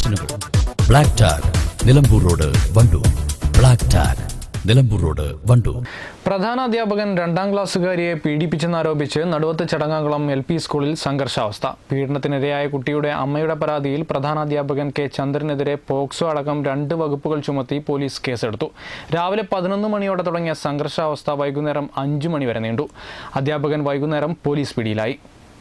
ഡിസൈനുകൾ black tag Nilambur road Wandoor black tag Nilambur road Wandoor പ്രധാനാധ്യാപകൻ രണ്ടാം ക്ലാസ്സുകാരിയെ പീഡിപ്പിച്ചെന്നാരോപിച്ച് നടുവത്ത് ചടങ്ങാകുളം എൽ പി സ്കൂളിൽ സംഘർഷാവസ്ഥ പീഡനത്തിനിരയായ കുട്ടിയുടെ അമ്മയുടെ പരാതിയിൽ പ്രധാനാധ്യാപകൻ കെ ചന്ദ്രനെതിരെ പോക്സോ അടക്കം രണ്ട് വകുപ്പുകൾ ചുമത്തി പോലീസ് കേസെടുത്തു രാവിലെ പതിനൊന്ന് മണിയോടെ തുടങ്ങിയ സംഘർഷാവസ്ഥ വൈകുന്നേരം അഞ്ചു മണി വരെ നീണ്ടു അധ്യാപകൻ വൈകുന്നേരം പോലീസ് പിടിയിലായി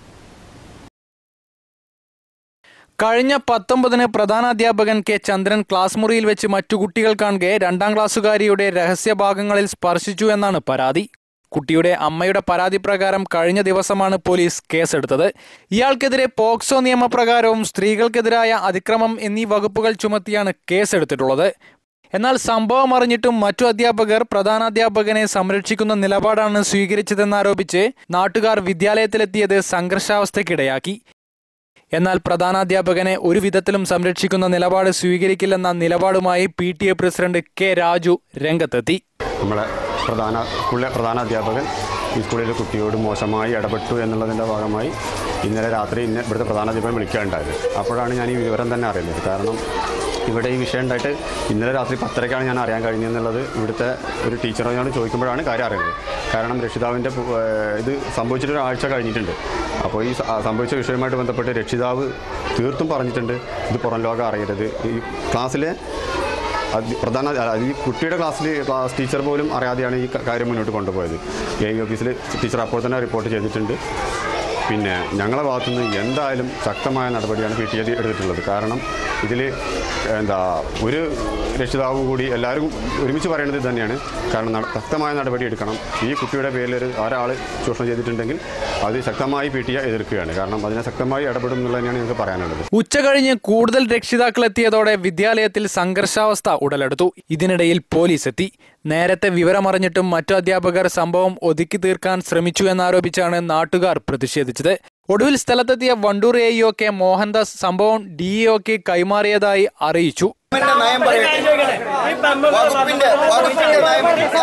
കഴിഞ്ഞ പത്തൊമ്പതിന് പ്രധാനാധ്യാപകൻ കെ ചന്ദ്രൻ ക്ലാസ് മുറിയിൽ വെച്ച് മറ്റു കുട്ടികൾ കാണുകെ രണ്ടാം ക്ലാസ്സുകാരിയുടെ രഹസ്യഭാഗങ്ങളിൽ സ്പർശിച്ചു എന്നാണ് പരാതി കുട്ടിയുടെ അമ്മയുടെ പരാതി പ്രകാരം കഴിഞ്ഞ ദിവസമാണ് പോലീസ് കേസെടുത്തത് ഇയാൾക്കെതിരെ പോക്സോ നിയമപ്രകാരവും സ്ത്രീകൾക്കെതിരായ അതിക്രമം എന്നീ വകുപ്പുകൾ ചുമത്തിയാണ് കേസെടുത്തിട്ടുള്ളത് എന്നാൽ സംഭവം അറിഞ്ഞിട്ടും മറ്റു അധ്യാപകർ പ്രധാനാധ്യാപകനെ സംരക്ഷിക്കുന്ന നിലപാടാണ് സ്വീകരിച്ചതെന്നാരോപിച്ച് നാട്ടുകാർ വിദ്യാലയത്തിലെത്തിയത് സംഘർഷാവസ്ഥയ്ക്കിടയാക്കി എന്നാൽ പ്രധാനാധ്യാപകനെ ഒരു വിധത്തിലും സംരക്ഷിക്കുന്ന നിലപാട് സ്വീകരിക്കില്ലെന്ന നിലപാടുമായി P T A president K Raju രംഗത്തെത്തി നമ്മളെ പ്രധാന സ്കൂളിലെ പ്രധാന അധ്യാപകൻ ഈ സ്കൂളിലെ കുട്ടിയോട് മോശമായി ഇടപെട്ടു എന്നുള്ളതിൻ്റെ ഭാഗമായി ഇന്നലെ രാത്രി ഇന്ന ഇവിടുത്തെ പ്രധാന അധ്യാപകൻ വിളിക്കുകയുണ്ടായത് അപ്പോഴാണ് ഞാൻ ഈ വിവരം തന്നെ അറിയുന്നത് കാരണം ഇവിടെ ഈ വിഷയം ഉണ്ടായിട്ട് ഇന്നലെ രാത്രി പത്തരയ്ക്കാണ് ഞാൻ അറിയാൻ കഴിഞ്ഞതെന്നുള്ളത് ഇവിടുത്തെ ഒരു ടീച്ചറിനോട് ചോദിക്കുമ്പോഴാണ് കാര്യം അറിയുന്നത് കാരണം രക്ഷിതാവിൻ്റെ പു- ഏഹ് ഇത് സംഭവിച്ചിട്ട് ഒരാഴ്ച കഴിഞ്ഞിട്ടുണ്ട് അപ്പോൾ ഈ സ- സംഭവിച്ച വിഷയവുമായിട്ട് ബന്ധപ്പെട്ട് രക്ഷിതാവ് തീർത്തും പറഞ്ഞിട്ടുണ്ട് ഇത് പുറം ലോകം അറിയരുത് ഈ ക്ലാസ്സിലെ അത് പ്രധാന അല്ല, ഈ കുട്ടിയുടെ ക്ലാസ്സിൽ ക്ലാസ് ടീച്ചർ പോലും അറിയാതെയാണ് ഈ ക- കാര്യം മുന്നോട്ട് കൊണ്ടുപോയത് എ ഇ ഓഫീസിൽ ടീച്ചർ അപ്പോൾ തന്നെ റിപ്പോർട്ട് ചെയ്തിട്ടുണ്ട് പിന്നെ ഞങ്ങളെ ഭാഗത്തുനിന്ന് എന്തായാലും ശക്തമായ നടപടിയാണ് പി ടി എ എടുത്തിട്ടുള്ളത് കാരണം ഇതിൽ എന്താ ഒരു രക്ഷിതാവ് കൂടി എല്ലാവരും ഒരുമിച്ച് പറയുന്നത് ഇത് തന്നെയാണ് കാരണം നട- ശക്തമായ നടപടി എടുക്കണം ഈ കുട്ടിയുടെ പേരിൽ ഒരു ഒരാൾ ചൂഷണം ചെയ്തിട്ടുണ്ടെങ്കിൽ അത് ശക്തമായി പി ടി എ എതിർക്കുകയാണ് കാരണം അതിനെ ശക്തമായി ഇടപെടും എന്നുള്ളത് തന്നെയാണ് ഞങ്ങൾക്ക് പറയാനുള്ളത് ഉച്ചകഴിഞ്ഞ് കൂടുതൽ രക്ഷിതാക്കൾ എത്തിയതോടെ വിദ്യാലയത്തിൽ സംഘർഷാവസ്ഥ ഉടലെടുത്തു ഇതിനിടയിൽ പോലീസ് എത്തി നേരത്തെ വിവരമറിഞ്ഞിട്ടും മറ്റു അധ്യാപകർ സംഭവം ഒതുക്കി തീർക്കാൻ ശ്രമിച്ചു എന്നാരോപിച്ചാണ് നാട്ടുകാർ പ്രതിഷേധിച്ചത് ഒടുവിൽ സ്ഥലത്തെത്തിയ Wandoor A E O K Mohandas സംഭവം ഡി ഇ ഒക്ക് കൈമാറിയതായി അറിയിച്ചു ഗവൺമെന്റിന്റെ നയം പറയട്ടെ വകുപ്പിന്റെ വകുപ്പിന്റെ നയം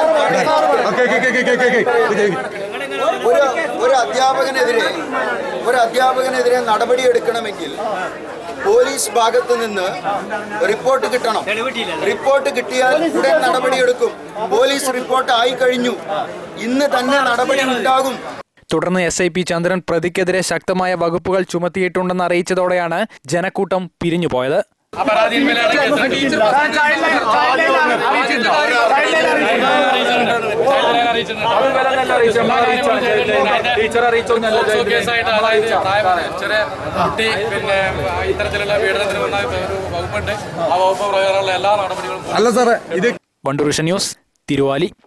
ഒരു ഒരു അധ്യാപകനെതിരെ ഒരു അധ്യാപകനെതിരെ നടപടിയെടുക്കണമെങ്കിൽ പോലീസ് ഭാഗത്ത് നിന്ന് റിപ്പോർട്ട് കിട്ടണം റിപ്പോർട്ട് കിട്ടിയാൽ ഉടൻ നടപടിയെടുക്കും പോലീസ് റിപ്പോർട്ട് ആയി കഴിഞ്ഞു ഇന്ന് തന്നെ നടപടി ഉണ്ടാകും തുടർന്ന് എസ് ഐ പി ചന്ദ്രൻ പ്രതിക്കെതിരെ ശക്തമായ വകുപ്പുകൾ ചുമത്തിയിട്ടുണ്ടെന്ന് അറിയിച്ചതോടെയാണ് ജനക്കൂട്ടം പിരിഞ്ഞുപോയത് കേസായിട്ട് അതായത് പ്രായം ചെറിയ കുട്ടി പിന്നെ ഇത്തരത്തിലുള്ള പീഡനത്തിന് വന്ന ഒരു വകുപ്പുണ്ട് ആ വകുപ്പ് പ്രകാരമുള്ള എല്ലാ നടപടികളും വണ്ടൂർ വിഷൻ ന്യൂസ് തിരുവാലി